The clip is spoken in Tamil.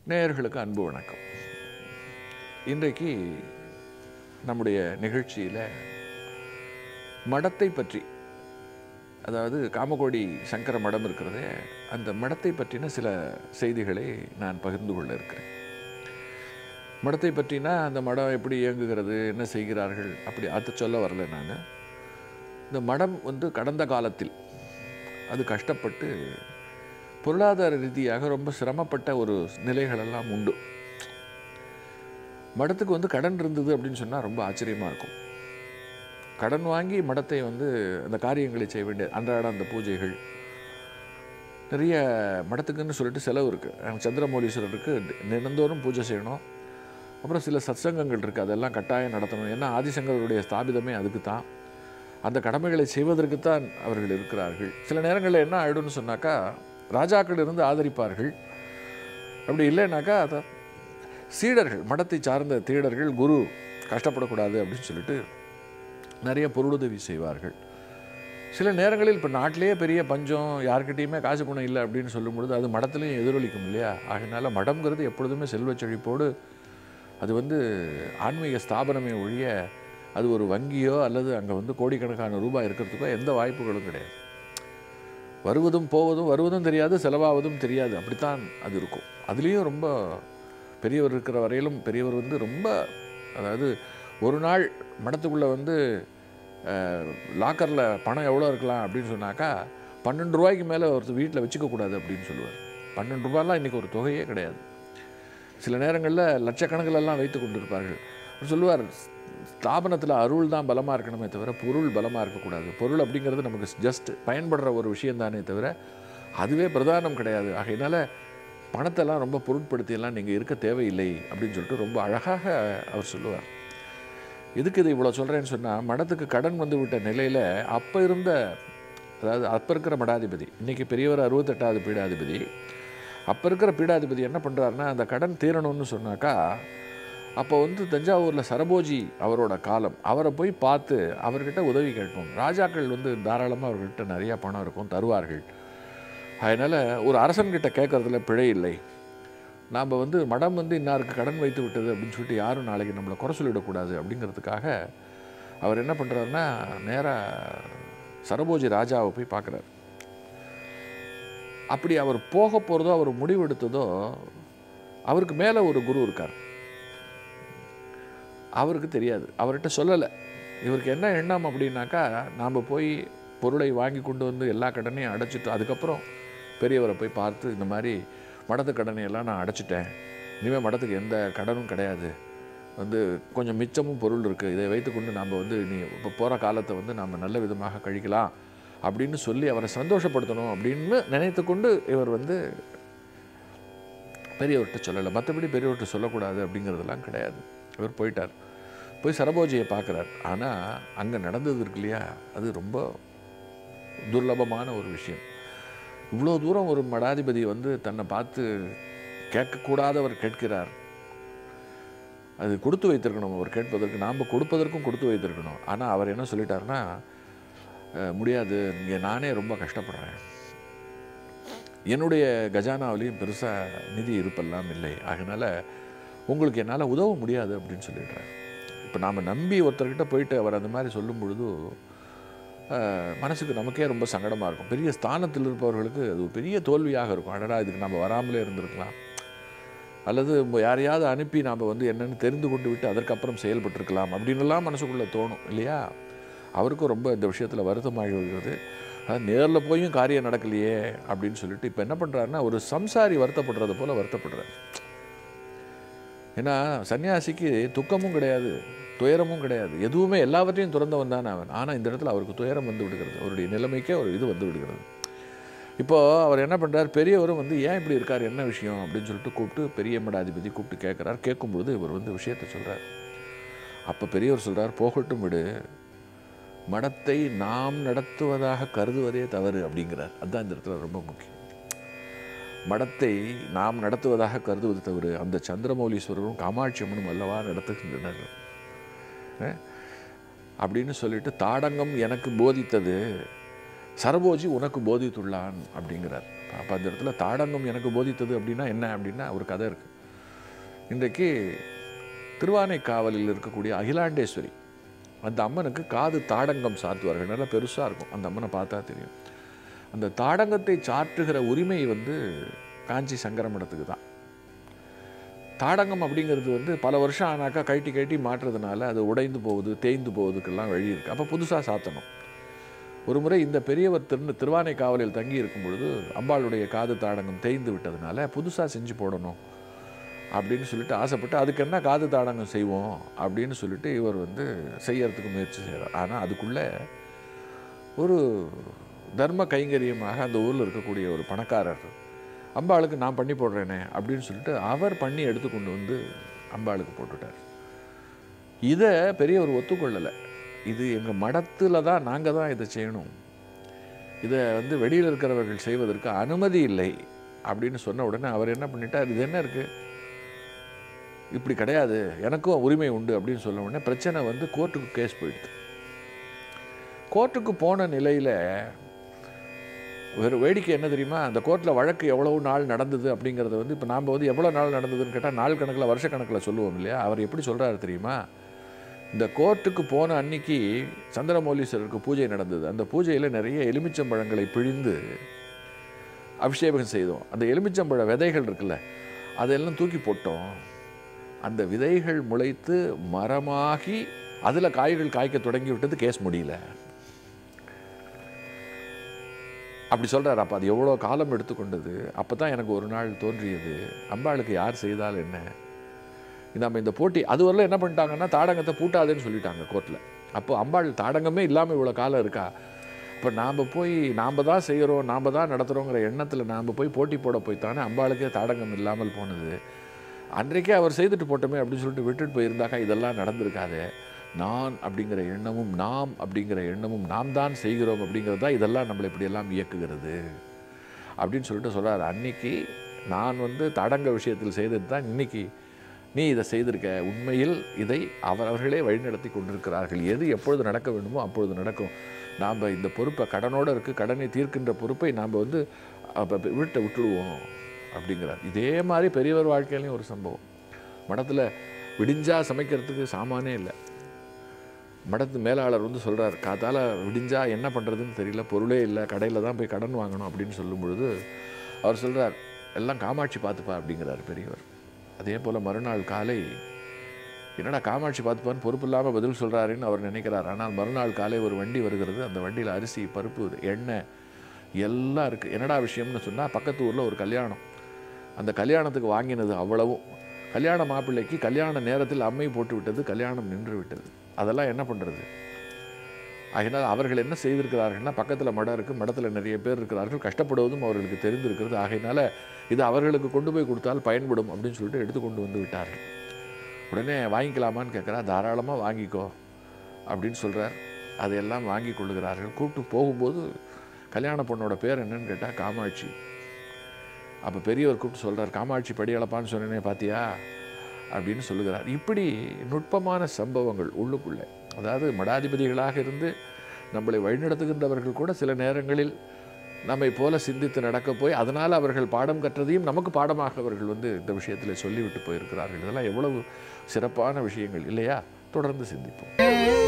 நேயர்களுக்கு அன்பு வணக்கம் இன்றைக்கு நம்முடைய நிகழ்ச்சியில் மடத்தை பற்றி அதாவது காமகோடி சங்கர மடம் இருக்கிறதே அந்த மடத்தை பற்றின சில செய்திகளை நான் பகிர்ந்து கொள்ள இருக்கிறேன் மடத்தை பற்றினா அந்த மடம் எப்படி இயங்குகிறது என்ன செய்கிறார்கள் அப்படி அதை சொல்ல வரல நான் இந்த மடம் வந்து கடந்த காலத்தில் அது கஷ்டப்பட்டு பொருளாதார ரீதியாக ரொம்ப சிரமப்பட்ட ஒரு நிலைகளெல்லாம் உண்டு மடத்துக்கு வந்து கடன் இருந்தது அப்படின்னு சொன்னால் ரொம்ப ஆச்சரியமாக இருக்கும் கடன் வாங்கி மடத்தை வந்து அந்த காரியங்களை செய்ய வேண்டிய அன்றாட அந்த பூஜைகள் நிறைய மடத்துக்குன்னு சொல்லிட்டு செலவு இருக்குது சந்திரமௌலீஸ்வரருக்கு தினந்தோறும் பூஜை செய்யணும் அப்புறம் சில சத்சங்கங்கள் இருக்குது அதெல்லாம் கட்டாயம் நடத்தணும் ஏன்னா ஆதிசங்கருடைய ஸ்தாபிதமே அதுக்கு தான் அந்த கடமைகளை செய்வதற்கு தான் அவர்கள் இருக்கிறார்கள் சில நேரங்களில் என்ன ஆயிடும்னு சொன்னாக்கா ராஜாக்கள் இருந்து ஆதரிப்பார்கள் அப்படி இல்லைனாக்கா அதை சீடர்கள் மடத்தை சார்ந்த தீடர்கள் குரு கஷ்டப்படக்கூடாது அப்படின்னு சொல்லிட்டு நிறைய பொருளுதவி செய்வார்கள் சில நேரங்களில் இப்போ நாட்டிலேயே பெரிய பஞ்சம் யார்கிட்டேயுமே காசு குணம் இல்லை அப்படின்னு சொல்லும் பொழுது அது மடத்துலையும் எதிரொலிக்கும் இல்லையா ஆகையினால மடம்ங்கிறது எப்பொழுதுமே செல்வச் செழிப்போடு அது வந்து ஆன்மீக ஸ்தாபனமே ஒழிய அது ஒரு வங்கியோ அல்லது அங்கே வந்து கோடிக்கணக்கான ரூபாய் இருக்கிறதுக்கோ எந்த வாய்ப்புகளும் கிடையாது வருவதும் போவதும் வருவதும் தெரியாது செலவாவதும் தெரியாது அப்படித்தான் அது இருக்கும் அதுலேயும் ரொம்ப பெரியவர் இருக்கிற வரையிலும் பெரியவர் வந்து ரொம்ப அதாவது ஒரு நாள் மடத்துக்குள்ளே வந்து லாக்கரில் பணம் எவ்வளோ இருக்கலாம் அப்படின்னு சொன்னாக்கா பன்னெண்டு ரூபாய்க்கு மேலே ஒருத்தர் வீட்டில் வச்சுக்கக்கூடாது அப்படின்னு சொல்லுவார் பன்னெண்டு ரூபாயெலாம் இன்றைக்கி ஒரு தொகையே கிடையாது சில நேரங்களில் லட்சக்கணக்கிலெல்லாம் வைத்து கொண்டிருப்பார்கள் அவர் சொல்லுவார் ஸ்தாபனத்தில் அருள் தான் பலமாக இருக்கணுமே தவிர பொருள் பலமாக இருக்கக்கூடாது பொருள் அப்படிங்கிறது நமக்கு ஜஸ்ட் பயன்படுற ஒரு விஷயந்தானே தவிர அதுவே பிரதானம் கிடையாது ஆகையினால பணத்தெல்லாம் ரொம்ப பொருட்படுத்தியெல்லாம் நீங்கள் இருக்க தேவையில்லை அப்படின்னு சொல்லிட்டு ரொம்ப அழகாக அவர் சொல்லுவார் எதுக்கு இது இவ்வளோ சொல்கிறேன்னு சொன்னால் மடத்துக்கு கடன் வந்து விட்ட நிலையில் அப்போ இருந்த அதாவது அப்போ இருக்கிற மடாதிபதி இன்றைக்கி பெரியவர் அறுபத்தெட்டாவது பீடாதிபதி அப்போ இருக்கிற பீடாதிபதி என்ன பண்ணுறாருன்னா அந்த கடன் தீரணும்னு சொன்னாக்கா அப்போ வந்து தஞ்சாவூரில் சரபோஜி அவரோட காலம் அவரை போய் பார்த்து அவர்கிட்ட உதவி கேட்போம் ராஜாக்கள் வந்து தாராளமாக அவர்கிட்ட நிறையா பணம் இருக்கும் தருவார்கள் அதனால் ஒரு அரசன்கிட்ட கேட்குறதுல பிழை இல்லை நாம் வந்து மடம் வந்து இன்னாருக்கு கடன் வைத்து விட்டது அப்படின்னு சொல்லிட்டு யாரும் நாளைக்கு நம்மளை குறை சொல்லிடக்கூடாது அப்படிங்கிறதுக்காக அவர் என்ன பண்ணுறாருன்னா நேராக சரபோஜி ராஜாவை போய் பார்க்குறாரு அப்படி அவர் போக போகிறதோ அவர் முடிவெடுத்ததோ அவருக்கு மேலே ஒரு குரு இருக்கார் அவருக்கு தெரியாது அவர்கிட்ட சொல்லலை இவருக்கு என்ன எண்ணம் அப்படின்னாக்கா நாம் போய் பொருளை வாங்கி கொண்டு வந்து எல்லா கடனையும் அடைச்சிட்டு அதுக்கப்புறம் பெரியவரை போய் பார்த்து இந்த மாதிரி மடத்து கடனை எல்லாம் நான் அடைச்சிட்டேன் இனிமேல் மடத்துக்கு எந்த கடனும் கிடையாது வந்து கொஞ்சம் மிச்சமும் பொருள் இருக்குது இதை வைத்துக்கொண்டு நாம் வந்து நீ இப்போ போகிற காலத்தை வந்து நாம் நல்ல விதமாக கழிக்கலாம் அப்படின்னு சொல்லி அவரை சந்தோஷப்படுத்தணும் அப்படின்னு நினைத்து கொண்டு இவர் வந்து பெரியவர்கிட்ட சொல்லலை மற்றபடி பெரியவர்கிட்ட சொல்லக்கூடாது அப்படிங்கிறதெல்லாம் கிடையாது இவர் போயிட்டார் போய் சரபோஜியை பார்க்குறார் ஆனால் அங்கே நடந்தது இருக்கு இல்லையா அது ரொம்ப துர்லபமான ஒரு விஷயம் இவ்வளோ தூரம் ஒரு மடாதிபதி வந்து தன்னை பார்த்து கேட்கக்கூடாதவர் கேட்கிறார் அது கொடுத்து வைத்திருக்கணும் அவர் கேட்பதற்கு நாம் கொடுப்பதற்கும் கொடுத்து வைத்திருக்கணும் ஆனால் அவர் என்ன சொல்லிட்டாருன்னா முடியாது இங்கே நானே ரொம்ப கஷ்டப்படுறேன் என்னுடைய கஜானாவிலையும் பெருசாக நிதி இருப்பெல்லாம் இல்லை அதனால் உங்களுக்கு என்னால் உதவ முடியாது அப்படின்னு சொல்லிடுறார் இப்போ நாம் நம்பி ஒருத்தர்கிட்ட போயிட்டு அவர் அந்த மாதிரி சொல்லும் பொழுது மனசுக்கு நமக்கே ரொம்ப சங்கடமாக இருக்கும் பெரிய ஸ்தானத்தில் இருப்பவர்களுக்கு அது ஒரு பெரிய தோல்வியாக இருக்கும் அடடா இதுக்கு நம்ம வராமலே இருந்திருக்கலாம் அல்லது யாரையாவது அனுப்பி நாம் வந்து என்னென்னு தெரிந்து கொண்டு விட்டு அதற்கப்புறம் செயல்பட்டிருக்கலாம் அப்படின்னுலாம் மனசுக்குள்ளே தோணும் இல்லையா அவருக்கும் ரொம்ப இந்த விஷயத்தில் வருத்தமாகி வருகிறது அதாவது நேரில் போயும் காரியம் நடக்கலையே அப்படின்னு சொல்லிட்டு இப்போ என்ன பண்ணுறாருன்னா ஒரு சம்சாரி வருத்தப்படுறது போல் வருத்தப்படுறார் ஏன்னா சன்னியாசிக்கு துக்கமும் கிடையாது துயரமும் கிடையாது எதுவுமே எல்லாவற்றையும் துறந்தவன் தான் அவன் ஆனால் இந்த இடத்துல அவருக்கு துயரம் வந்து விடுகிறது அவருடைய நிலைமைக்கே ஒரு இது வந்து விடுகிறது இப்போது அவர் என்ன பண்ணுறார் பெரியவரும் வந்து ஏன் இப்படி இருக்கார் என்ன விஷயம் அப்படின்னு சொல்லிட்டு கூப்பிட்டு பெரிய மடாதிபதி கூப்பிட்டு கேட்குறார் கேட்கும்பொழுது இவர் வந்து விஷயத்தை சொல்கிறார் அப்போ பெரியவர் சொல்கிறார் போகட்டும் விடு மடத்தை நாம் நடத்துவதாக கருதுவதே தவறு அப்படிங்கிறார் அதுதான் இந்த இடத்துல ரொம்ப முக்கியம் மடத்தை நாம் நடத்துவதாக கருதுவது தவறு அந்த சந்திரமௌலீஸ்வரரும் காமாட்சி அம்மனும் அல்லவா நடத்துகின்றனர் அப்படின்னு சொல்லிட்டு தாடங்கம் எனக்கு போதித்தது சரபோஜி உனக்கு போதித்துள்ளான் அப்படிங்கிறார் அப்போ அந்த இடத்துல தாடங்கம் எனக்கு போதித்தது அப்படின்னா என்ன அப்படின்னா ஒரு கதை இருக்குது இன்றைக்கு திருவானைக்காவலில் இருக்கக்கூடிய அகிலாண்டேஸ்வரி அந்த அம்மனுக்கு காது தாடங்கம் சாத்துவார்கள் நல்லா பெருசாக இருக்கும் அந்த அம்மனை பார்த்தா தெரியும் அந்த தாடங்கத்தை சாற்றுகிற உரிமை வந்து காஞ்சி சங்கர மடத்துக்கு தான் தாடங்கம் அப்படிங்கிறது வந்து பல வருஷம் ஆனாக்கா கழட்டி கழட்டி மாட்டுறதுனால அது உடைந்து போகுது தேய்ந்து போவதுக்கெல்லாம் வழி இருக்குது அப்போ புதுசாக சாத்தணும் ஒரு முறை இந்த பெரியவர் திரு திருவானைக்காவலில் தங்கி இருக்கும் பொழுது அம்பாளுடைய காது தாடங்கம் தேய்ந்து விட்டதுனால புதுசாக செஞ்சு போடணும் அப்படின்னு சொல்லிட்டு ஆசைப்பட்டு அதுக்கு என்ன காது தாடங்கம் செய்வோம் அப்படின்னு சொல்லிட்டு இவர் வந்து செய்யறதுக்கு முயற்சி செய்கிறார் ஆனால் அதுக்குள்ளே ஒரு தர்ம கைங்கரியமாக அந்த ஊரில் இருக்கக்கூடிய ஒரு பணக்காரர் அம்பாளுக்கு நான் பண்ணி போடுறேனே அப்படின்னு சொல்லிட்டு அவர் பண்ணி எடுத்து கொண்டு வந்து அம்பாளுக்கு போட்டுட்டார் இதை பெரியவர் ஒத்துக்கொள்ளலை இது எங்கள் மடத்தில் தான் நாங்கள் தான் இதை செய்யணும் இதை வந்து வெளியில் இருக்கிறவர்கள் செய்வதற்கு அனுமதி இல்லை அப்படின்னு சொன்ன உடனே அவர் என்ன பண்ணிட்டார் இது என்ன இருக்குது இப்படி கிடையாது எனக்கும் உரிமை உண்டு அப்படின்னு சொன்ன உடனே பிரச்சனை வந்து கோர்ட்டுக்கு கேஸ் போயிடுது கோர்ட்டுக்கு போன நிலையில் வேறு வேடிக்கை என்ன தெரியுமா அந்த கோர்ட்டில் வழக்கு எவ்வளவு நாள் நடந்தது அப்படிங்கிறத வந்து இப்போ நாம் வந்து எவ்வளோ நாள் நடந்ததுன்னு கேட்டால் நாள் கணக்கில் வருஷ கணக்கில் சொல்லுவோம் இல்லையா அவர் எப்படி சொல்கிறாரு தெரியுமா இந்த கோர்ட்டுக்கு போன அன்னைக்கு சந்திரமௌலீஸ்வரருக்கு பூஜை நடந்தது அந்த பூஜையில் நிறைய எலுமிச்சம்பழங்களை பிழிந்து அபிஷேகம் செய்தோம் அந்த எலுமிச்சம்பழ விதைகள் இருக்குல்ல அதெல்லாம் தூக்கி போட்டோம் அந்த விதைகள் முளைத்து மரமாகி அதில் காய்கள் காய்க்க தொடங்கி விட்டது கேஸ் முடியல அப்படி சொல்கிறார் அப்போ அது எவ்வளோ காலம் எடுத்துக்கொண்டது அப்போ தான் எனக்கு ஒரு நாள் தோன்றியது அம்பாளுக்கு யார் செய்தால் என்ன நம்ம இந்த போட்டி அது வரல என்ன பண்ணிட்டாங்கன்னா தாடங்கத்தை பூட்டாதுன்னு சொல்லிட்டாங்க கோர்ட்டில் அப்போ அம்பாள் தாடங்கமே இல்லாமல் இவ்வளோ காலம் இருக்கா இப்போ நாம் போய் நாம் தான் செய்கிறோம் நாம் தான் நடத்துகிறோங்கிற எண்ணத்தில் நாம் போய் போட்டி போட போய் தானே அம்பாளுக்கே தாடங்கம் இல்லாமல் போனது அன்றைக்கே அவர் செய்துட்டு போட்டோமே அப்படின்னு சொல்லிட்டு விட்டுட்டு போயிருந்தாக்கா இதெல்லாம் நடந்திருக்காது நான் அப்படிங்கிற எண்ணமும் நாம் அப்படிங்கிற எண்ணமும் நாம் தான் செய்கிறோம் அப்படிங்கிறது தான் இதெல்லாம் நம்மளை இப்படியெல்லாம் இயக்குகிறது அப்படின்னு சொல்லிட்டு சொல்கிறார் அன்னைக்கு நான் வந்து தடங்க விஷயத்தில் செய்தது தான் இன்னைக்கு நீ இதை செய்திருக்க உண்மையில் இதை அவரவர்களே வழிநடத்தி கொண்டிருக்கிறார்கள் எது எப்பொழுது நடக்க வேண்டுமோ அப்பொழுது நடக்கும் நாம் இந்த பொறுப்பை கடனோடு இருக்குது கடனை தீர்க்கின்ற பொறுப்பை நாம் வந்து அப்ப விட்டு விட்டுடுவோம் அப்படிங்கிறார் இதே மாதிரி பெரியவர் வாழ்க்கையிலையும் ஒரு சம்பவம் மடத்தில் விடிஞ்சா சமைக்கிறதுக்கு சாமானே இல்லை மடத்து மேலாளர் வந்து சொல்கிறார் காத்தால விடிஞ்சா என்ன பண்ணுறதுன்னு தெரியல பொருளே இல்லை கடையில் தான் போய் கடன் வாங்கணும் அப்படின்னு சொல்லும் பொழுது அவர் சொல்கிறார் எல்லாம் காமாட்சி பார்த்துப்பா அப்படிங்கிறார் பெரியவர் அதே போல் மறுநாள் காலை என்னடா காமாட்சி பார்த்துப்பான்னு பொறுப்பு இல்லாமல் பதில் சொல்கிறாருன்னு அவர் நினைக்கிறார் ஆனால் மறுநாள் காலை ஒரு வண்டி வருகிறது அந்த வண்டியில் அரிசி பருப்பு எண்ணெய் எல்லாம் இருக்குது என்னடா விஷயம்னு சொன்னால் பக்கத்து ஊரில் ஒரு கல்யாணம் அந்த கல்யாணத்துக்கு வாங்கினது அவ்வளவும் கல்யாண மாப்பிள்ளைக்கு கல்யாண நேரத்தில் அம்மை போட்டு விட்டது கல்யாணம் நின்று விட்டது அதெல்லாம் என்ன பண்ணுறது ஆகினால் அவர்கள் என்ன செய்திருக்கிறார்கள்னா பக்கத்தில் மடம் இருக்குது மடத்தில் நிறைய பேர் இருக்கிறார்கள் கஷ்டப்படுவதும் அவர்களுக்கு தெரிந்திருக்கிறது ஆகையினால இது அவர்களுக்கு கொண்டு போய் கொடுத்தால் பயன்படும் அப்படின்னு சொல்லிட்டு எடுத்து கொண்டு வந்து விட்டார்கள் உடனே வாங்கிக்கலாமான்னு கேட்குறா தாராளமாக வாங்கிக்கோ அப்படின்னு சொல்கிறார் அதையெல்லாம் வாங்கி கொள்ளுகிறார்கள் கூப்பிட்டு போகும்போது கல்யாண பொண்ணோட பேர் என்னன்னு கேட்டால் காமாட்சி அப்போ பெரியவர் கூப்பிட்டு சொல்கிறார் காமாட்சி படியளப்பான்னு சொன்னேனே பார்த்தியா அப்படின்னு சொல்லுகிறார் இப்படி நுட்பமான சம்பவங்கள் உள்ளுக்குள்ளே அதாவது மடாதிபதிகளாக இருந்து நம்மளை வழிநடத்துகின்றவர்கள் கூட சில நேரங்களில் நம்மை போல சிந்தித்து நடக்க போய் அதனால் அவர்கள் பாடம் கற்றதையும் நமக்கு பாடமாக அவர்கள் வந்து இந்த விஷயத்தில் சொல்லிவிட்டு போயிருக்கிறார்கள் இதெல்லாம் எவ்வளவு சிறப்பான விஷயங்கள் இல்லையா தொடர்ந்து சிந்திப்போம்